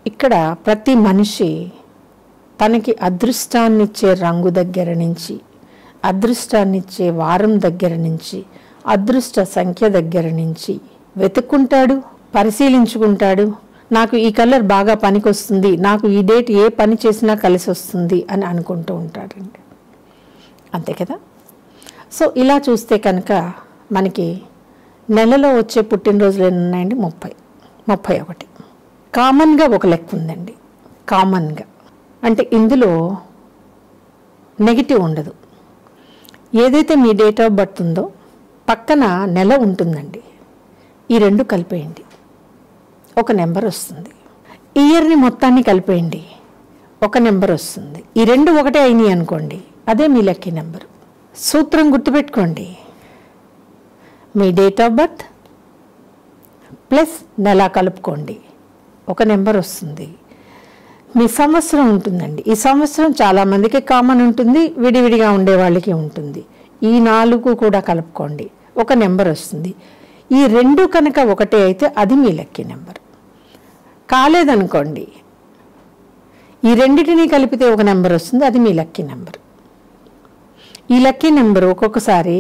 ఇక్కడ ప్రతి మనిషి తనకి అదృష్టాన్నిచ్చే రంగు దగ్గర నుంచి అదృష్టాన్నిచ్చే వారం దగ్గర నుంచి అదృష్ట సంఖ్య దగ్గర నుంచి వెతుక్కుంటాడు పరిశీలించుకుంటాడు నాకు ఈ కలర్ బాగా పనికొస్తుంది నాకు ఈ డేట్ ఏ పని చేసినా కలిసి వస్తుంది అని అనుకుంటూ ఉంటాడండి అంతే కదా సో ఇలా చూస్తే కనుక మనకి నెలలో వచ్చే పుట్టినరోజులు ఎన్ని ఉన్నాయండి ముప్పై ముప్పై ఒకటి కామన్గా ఒక లెక్క ఉందండి కామన్గా అంటే ఇందులో నెగిటివ్ ఉండదు ఏదైతే మీ డేట్ ఆఫ్ బర్త్ ఉందో పక్కన నెల ఉంటుందండి ఈ రెండు కలిపేయండి ఒక నెంబర్ వస్తుంది ఇయర్ని మొత్తాన్ని కలిపేయండి ఒక నెంబర్ వస్తుంది ఈ రెండు ఒకటే అయినాయి అనుకోండి అదే మీ లక్కీ నెంబర్ సూత్రం గుర్తుపెట్టుకోండి మీ డేట్ ఆఫ్ బర్త్ ప్లస్ నెల కలుపుకోండి ఒక నెంబర్ వస్తుంది మీ సంవత్సరం ఉంటుందండి ఈ సంవత్సరం చాలామందికి కామన్ ఉంటుంది విడివిడిగా ఉండే వాళ్ళకి ఉంటుంది ఈ నాలుగు కూడా కలుపుకోండి ఒక నెంబర్ వస్తుంది ఈ రెండు కనుక ఒకటే అయితే అది మీ లక్కీ నెంబర్ కాలేదనుకోండి ఈ రెండిటిని కలిపితే ఒక నెంబర్ వస్తుంది అది మీ లక్కీ నెంబర్ ఈ లక్కీ నెంబర్ ఒక్కొక్కసారి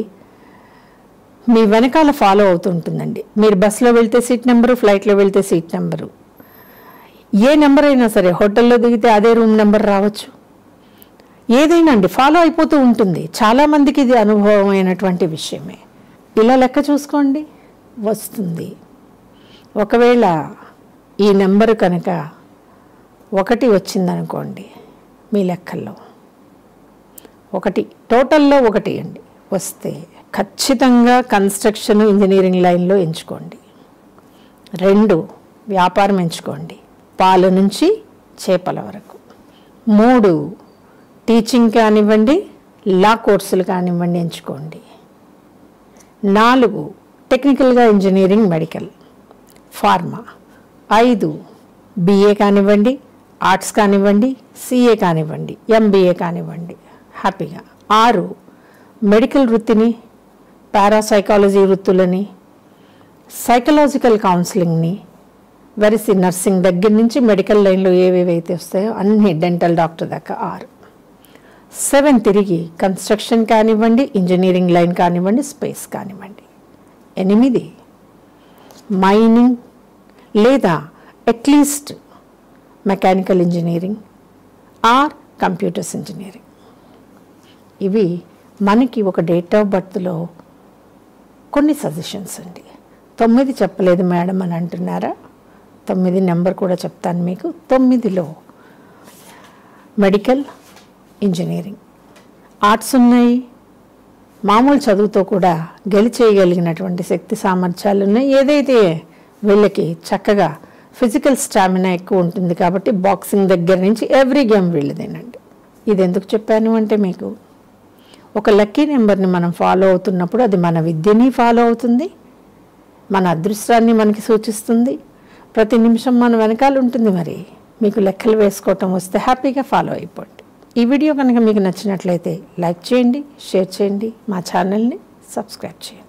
మీ వెనకాల ఫాలో అవుతుంటుందండి మీరు బస్సులో వెళ్తే సీట్ నెంబరు ఫ్లైట్లో వెళ్తే సీట్ నెంబరు ఏ నెంబర్ అయినా సరే హోటల్లో దిగితే అదే రూమ్ నెంబర్ రావచ్చు ఏదైనా అండి ఫాలో అయిపోతూ ఉంటుంది చాలామందికి ఇది అనుభవమైనటువంటి విషయమే ఇలా లెక్క చూసుకోండి వస్తుంది ఒకవేళ ఈ నెంబరు కనుక ఒకటి వచ్చిందనుకోండి మీ లెక్కల్లో ఒకటి టోటల్లో ఒకటి అండి వస్తే ఖచ్చితంగా కన్స్ట్రక్షన్ ఇంజనీరింగ్ లైన్లో ఎంచుకోండి రెండు వ్యాపారం ఎంచుకోండి పాల నుంచి చేపల వరకు మూడు టీచింగ్ కానివ్వండి లా కోర్సులు కానివ్వండి ఎంచుకోండి నాలుగు టెక్నికల్గా ఇంజనీరింగ్ మెడికల్ ఫార్మా ఐదు బిఏ కానివ్వండి ఆర్ట్స్ కానివ్వండి సిఏ కానివ్వండి ఎంబీఏ కానివ్వండి హ్యాపీగా ఆరు మెడికల్ వృత్తిని పారాసైకాలజీ వృత్తులని సైకలాజికల్ కౌన్సిలింగ్ని వెరసి నర్సింగ్ దగ్గర నుంచి మెడికల్ లైన్లో ఏవేవైతే వస్తాయో అన్ని డెంటల్ డాక్టర్ దాకా ఆరు సెవెన్ తిరిగి కన్స్ట్రక్షన్ కానివ్వండి ఇంజనీరింగ్ లైన్ కానివ్వండి స్పేస్ కానివ్వండి ఎనిమిది మైనింగ్ లేదా at least mechanical engineering or computers engineering ఇవి మనకి ఒక డేట్ ఆఫ్ బర్త్లో కొన్ని సజెషన్స్ అండి తొమ్మిది చెప్పలేదు మేడం అని అంటున్నారా తొమ్మిది నెంబర్ కూడా చెప్తాను మీకు తొమ్మిదిలో మెడికల్ ఇంజనీరింగ్ ఆర్ట్స్ ఉన్నాయి మామూలు చదువుతో కూడా గెలిచేయగలిగినటువంటి శక్తి సామర్థ్యాలు ఉన్నాయి ఏదైతే వీళ్ళకి చక్కగా ఫిజికల్ స్టామినా ఎక్కువ ఉంటుంది కాబట్టి బాక్సింగ్ దగ్గర నుంచి ఎవ్రీ గేమ్ వీళ్ళదేనండి ఇది ఎందుకు చెప్పాను అంటే మీకు ఒక లక్కీ నెంబర్ని మనం ఫాలో అవుతున్నప్పుడు అది మన విద్యని ఫాలో అవుతుంది మన అదృష్టాన్ని మనకి సూచిస్తుంది ప్రతి నిమిషం మన వెనకాల ఉంటుంది మరి మీకు లెక్కలు వేసుకోవటం వస్తే హ్యాపీగా ఫాలో అయిపోండి ఈ వీడియో కనుక మీకు నచ్చినట్లయితే లైక్ చేయండి షేర్ చేయండి మా ఛానల్ని సబ్స్క్రైబ్ చేయండి